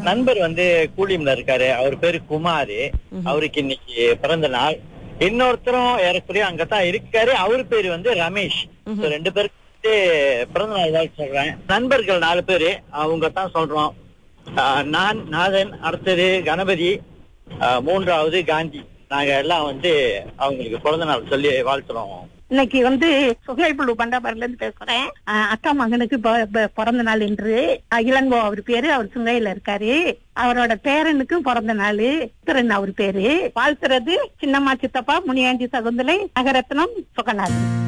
நண்பர் வந்து கூலிம்ல இருக்காரு அவர் பேரு குமாரு அவருக்கு இன்னைக்கு பிறந்த நாள் இன்னொருத்தரும் ஏறக்குறைய அங்கதான் இருக்காரு அவரு பேரு வந்து ரமேஷ் So, ரெண்டு பேருக்கு வந்து பிறந்த நாள் தான் சொல்றேன் நண்பர்கள் நாலு பேரு அவங்க தான் சொல்றோம் ஆஹ் நான் நாதன் அடுத்தது கணபதி ஆஹ் மூன்றாவது காந்தி நாங்க எல்லாம் வந்து அவங்களுக்கு பிறந்த நாள் சொல்லி வாழ்த்துறோம் இன்னைக்கு வந்து சுகைபுழு பண்டாபரில இருந்து பேசுறேன் அஹ் அக்கா மகனுக்கு ப- ப- பிறந்த நாள் என்று அஹ் இளங்கோ அவர் பேரு அவர் சுங்கையில இருக்காரு அவரோட பேரனுக்கும் பிறந்த நாள் திறன் அவர் பேரு வாழ்த்துறது சின்னம்மா சித்தப்பா முனியாண்டி சகுந்தலை நகரத்னம் சுகநாதன்